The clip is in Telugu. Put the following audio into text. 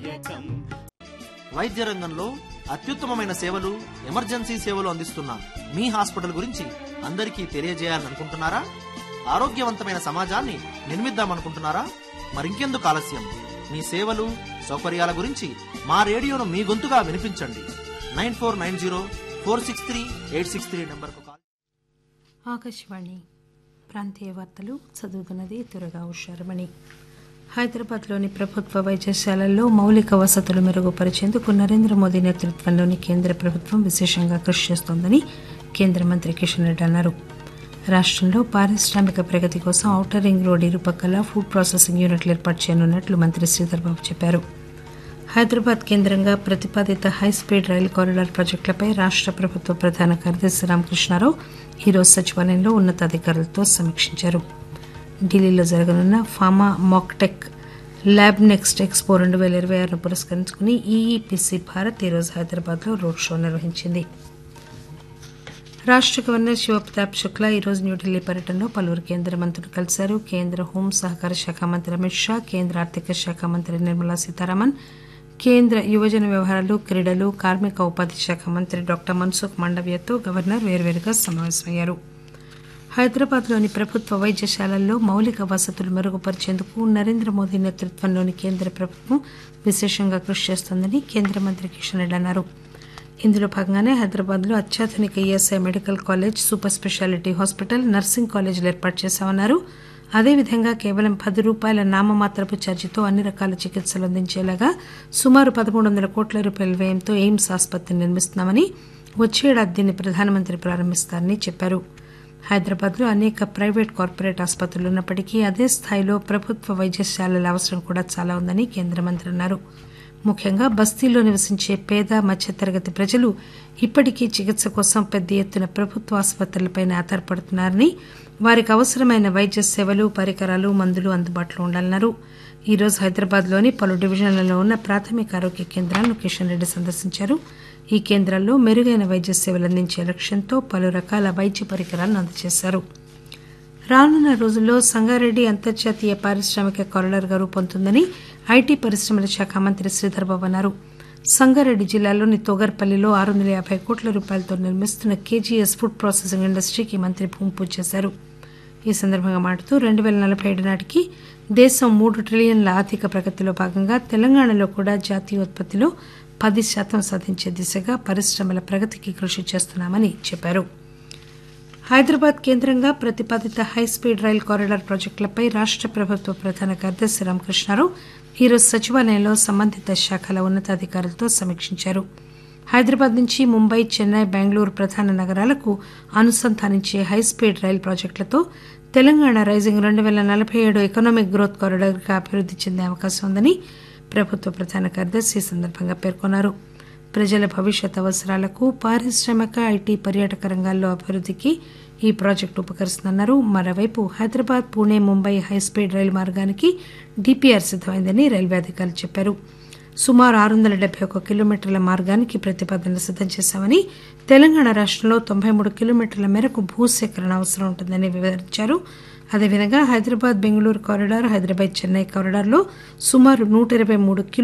దాయకం వైద్య రంగంలో అత్యుత్తమమైన సేవలు ఎమర్జెన్సీ సేవలు అందిస్తున్న మీ హాస్పిటల్ గురించి అందరికీ తెలియజేయాలని అనుకుంటున్నారా ఆరోగ్యవంతమైన సమాజాన్ని నిర్మిద్దామనుకుంటున్నారా మరింకెందుకు ఆలస్యం మీ సేవలు సౌకర్యాల గురించి మా రేడియోను మీ గొంతుగా వినిపించండి nine four nine zero four six three eight six three నెంబర్కు కాల్ ఆకాశవాణి ప్రాంతీయ వార్తలు చదువుతున్నది త్వరగా ఉషారమణి హైదరాబాద్లోని ప్రభుత్వ వైద్యశాలల్లో మౌలిక వసతులు మెరుగుపరిచేందుకు నరేంద్ర మోదీ నేతృత్వంలోని కేంద్ర ప్రభుత్వం విశేషంగా కృషి చేస్తోందని కేంద్ర మంత్రి కిషన్ రెడ్డి అన్నారు రాష్టంలో పారిశ్రామిక ప్రగతి కోసం ఔటర్ రింగ్ రోడ్ ఇరుపక్కల ఫుడ్ ప్రాసెసింగ్ యూనిట్లు ఏర్పాటు చేయనున్నట్లు మంత్రి శ్రీధర్ బాబు చెప్పారు హైదరాబాద్ కేంద్రంగా ప్రతిపాదిత హైస్పీడ్ రైలు కారిడార్ ప్రాజెక్టులపై రాష్ట ప్రభుత్వ ప్రధాన కార్యదర్శి రామకృష్ణారావు ఈరోజు సచివాలయంలో ఉన్నతాధికారులతో సమీక్షించారు ఢిల్లీలో జరగనున్న ఫామా మాక్టెక్ ల్యాబ్ నెక్స్ట్ ఎక్స్పో రెండు వేల ఇరవై ఆరును పురస్కరించుకుని ఈఈపిసి భారత్ ఈరోజు హైదరాబాద్లో రోడ్ షో నిర్వహించింది రాష్ట గవర్నర్ శివప్రతాప్ శుక్లా ఈరోజు న్యూఢిల్లీ పర్యటనలో పలువురు కేంద్ర మంత్రులు కలిశారు కేంద్ర హోం సహకార శాఖ మంత్రి అమిత్ షా కేంద్ర ఆర్థిక శాఖ మంత్రి నిర్మలా సీతారామన్ కేంద్ర యువజన వ్యవహారాలు క్రీడలు కార్మిక ఉపాధి శాఖ మంత్రి డాక్టర్ మన్సుఖ్ మాండవ్యతో గవర్నర్ వేర్వేరుగా సమావేశమయ్యారు హైదరాబాద్లోని ప్రభుత్వ వైద్యశాలల్లో మౌలిక వసతులు మెరుగుపరిచేందుకు నరేంద్ర మోదీ నేతృత్వంలోని కేంద్ర ప్రభుత్వం విశేషంగా కృషి చేస్తోందని కేంద్ర మంత్రి కిషన్ రెడ్డి అన్నారు ఇందులో భాగంగానే హైదరాబాద్లో అత్యాధునిక ESI medical college super speciality hospital nursing కాలేజీలు ఏర్పాటు చేశామన్నారు అదేవిధంగా కేవలం పది రూపాయల నామమాత్రపు ఛార్జీతో అన్ని రకాల చికిత్సలు అందించేలాగా సుమారు పదమూడు వందల కోట్ల రూపాయల వ్యయంతో ఎయిమ్స్ ఆసుపత్రిని నిర్మిస్తున్నామని వచ్చే ఏడాది దీన్ని ప్రధానమంత్రి ప్రారంభిస్తారని చెప్పారు హైదరాబాద్లో అనేక ప్రైవేట్ కార్పొరేట్ ఆసుపత్రులు ఉన్నప్పటికీ అదే స్థాయిలో ప్రభుత్వ వైద్యశాలల అవసరం కూడా చాలా ఉందని కేంద్ర మంత్రి అన్నారు ముఖ్యంగా బస్తీల్లో నివసించే పేద మధ్యతరగతి ప్రజలు ఇప్పటికీ చికిత్స కోసం పెద్ద ఎత్తున ప్రభుత్వ ఆసుపత్రులపై ఆధారపడుతున్నారని వారికి అవసరమైన వైద్య సేవలు పరికరాలు మందులు అందుబాటులో ఉండాలన్నారు ఈ రోజు హైదరాబాద్లోని పలు డివిజన్లలో ఉన్న ప్రాథమిక ఆరోగ్య కేంద్రాలను కిషన్ రెడ్డి సందర్శించారు ఈ కేంద్రాల్లో మెరుగైన వైద్య సేవలు అందించే లక్ష్యంతో పలు రకాల వైద్య పరికరాలను అందజేశారు రానున్న రోజుల్లో సంగారెడ్డి అంతర్జాతీయ పారిశ్రామిక కారిడార్గా రూపొందుతుందని ఐటీ పరిశ్రమల శాఖ మంత్రి శ్రీధర్ బాబు అన్నారు సంగారెడ్డి జిల్లాలోని తోగర్పల్లిలో ఆరు వందల యాభై కోట్ల రూపాయలతో నిర్మిస్తున్న కేజీఎస్ ఫుడ్ ప్రాసెసింగ్ ఇండస్ట్రీకి మంత్రి భూమి పూజ చేశారు ఈ సందర్భంగా మాట్లాడుతూ రెండు వేల నలభై ఏడు నాటికి దేశం మూడు ట్రిలియన్ల ఆర్థిక ప్రగతిలో భాగంగా తెలంగాణలో కూడా జాతీయోత్పత్తిలో పది శాతం సాధించే దిశగా పరిశ్రమల ప్రగతికి కృషి చేస్తున్నామని చెప్పారు హైదరాబాద్ కేంద్రంగా ప్రతిపాదిత హైస్పీడ్ రైల్ కారిడార్ ప్రాజెక్టులపై రాష్ట ప్రభుత్వ ప్రధాన కార్యదర్శి రామకృష్ణారావు ఈరోజు సచివాలయంలో సంబంధిత శాఖల ఉన్నతాధికారులతో సమీక్షించారు హైదరాబాద్ నుంచి ముంబై చెన్నై బెంగళూరు ప్రధాన నగరాలకు అనుసంధానించే హైస్పీడ్ రైల్ ప్రాజెక్టులతో తెలంగాణ రైజింగ్ రెండు వేల నలభై ఏడు ఎకనామిక్ గ్రోత్ కారిడార్గా అభివృద్ది చెందే అవకాశం ఉందని ప్రభుత్వ ప్రధాన కార్యదర్శి ఈ సందర్భంగా పేర్కొన్నారు ప్రజల భవిష్యత్ అవసరాలకు పారిశ్రామిక ఐటీ పర్యాటక రంగాల్లో అభివృద్దికి ఈ ప్రాజెక్టు ఉపకరిస్తుందన్నారు మరోవైపు హైదరాబాద్ పూణే ముంబై హైస్పీడ్ రైలు మార్గానికి డిపిఆర్ సిద్దమైందని రైల్వే అధికారులు చెప్పారు సుమారు ఆరు వందల డెబ్బై ఒక్క కిలోమీటర్ల మార్గానికి ప్రతిపాదనలు సిద్దం చేశామని తెలంగాణ రాష్టంలో తొంభై మూడు కిలోమీటర్ల మేరకు భూసేకరణ అవసరం ఉంటుందని వివరించారు అదేవిధంగా హైదరాబాద్ బెంగళూరు కారిడార్ హైదరాబాద్ చెన్నై కారిడార్లో సుమారు నూట ఇరవై మూడు కిలో